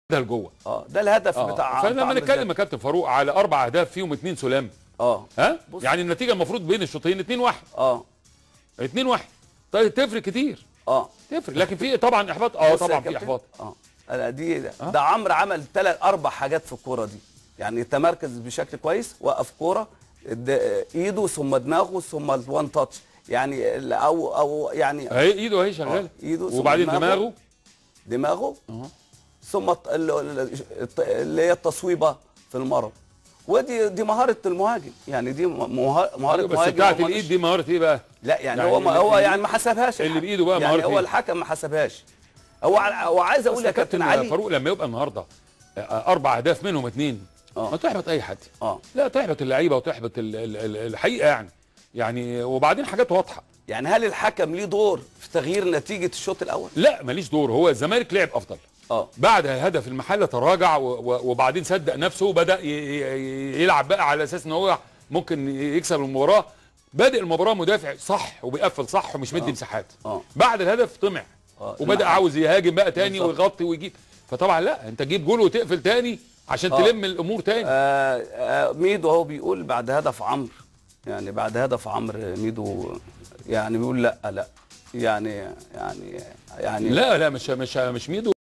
ده لجوه اه ده الهدف اه بتاع فلما بتاع نتكلم عمرو يا كابتن فاروق على اربع اهداف فيهم اثنين سلام اه ها بص. يعني النتيجه المفروض بين الشوطين 2 1 اه 2 1 طيب تفرق كتير اه تفرق لكن في طبعا احباط اه بص يا طبعا في كابتن، احباط اه أنا دي ده, ده عمرو عمل ثلاث اربع حاجات في الكوره دي يعني تمركز بشكل كويس وقف كوره اد- ايده ثم دماغه ثم الوان تاتش يعني ال- او او يعني اهي ايده اهي شغاله آه، إيده ثم وبعدين دماغه. دماغه دماغه ثم الت- ال- ال- الت- اللي هي التصويبه في المرمى ودي دي مهاره المهاجم يعني دي م- مه- مهاره أيوة، بس مهاجم بتاعت هو الايد مش- دي مهاره ايه بقى لا يعني, يعني هو ما اللي- هو اللي- يعني ما حسبهاش اللي الحكم. بإيده بقى يعني مهارة هو إيه؟ الحكم ما حسبهاش هو ع- هو عايز اقول بص يا كابتن علي فاروق لما يبقى النهارده آه، اربع اهداف منهم اثنين آه. ما تحبط اي حد اه لا تحبط اللعيبه وتحبط ال- ال- ال- الحقيقه يعني يعني وبعدين حاجات واضحه يعني هل الحكم ليه دور في تغيير نتيجه الشوط الاول؟ لا ماليش دور هو الزمالك لعب افضل اه بعد هدف المحله تراجع و- و- وبعدين صدق نفسه وبدا ي- ي- يلعب بقى على اساس ان هو ممكن يكسب المباراه بادئ المباراه مدافع صح وبيقفل صح ومش مدي مساحات آه. بعد الهدف طمع آه. وبدا المحل. عاوز يهاجم بقى تاني بالظبط. ويغطي ويجيب فطبعا لا انت تجيب جول وتقفل تاني عشان آه. تلم الامور تاني آه، آه، ميدو هو بيقول بعد هدف عمرو يعني بعد هدف عمرو ميدو يعني بيقول لا لا يعني يعني يعني لا لا مش مش مش ميدو